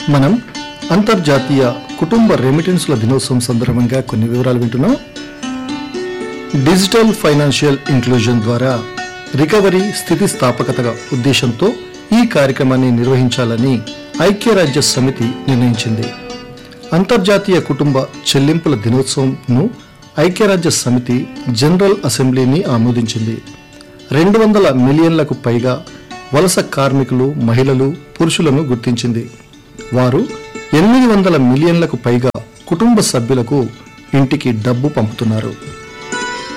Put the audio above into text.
మనం అంతర్జాతీయ కుటుంబ రెమిటెన్స్ల దినోత్సవం సందర్భంగా కొన్ని వివరాలు వింటున్నాం డిజిటల్ ఫైనాన్షియల్ ఇంక్లూజన్ ద్వారా రికవరీ స్థితిస్థాపకత ఉద్దేశంతో ఈ కార్యక్రమాన్ని నిర్వహించాలని ఐక్యరాజ్య సమితి నిర్ణయించింది అంతర్జాతీయ కుటుంబ చెల్లింపుల దినోత్సవంను ఐక్యరాజ్య సమితి జనరల్ అసెంబ్లీని ఆమోదించింది రెండు వందల మిలియన్లకు పైగా వలస కార్మికులు మహిళలు పురుషులను గుర్తించింది వారు ఎనిమిది వందల మిలియన్లకు పైగా కుటుంబ సభ్యులకు ఇంటికి డబ్బు పంపుతున్నారు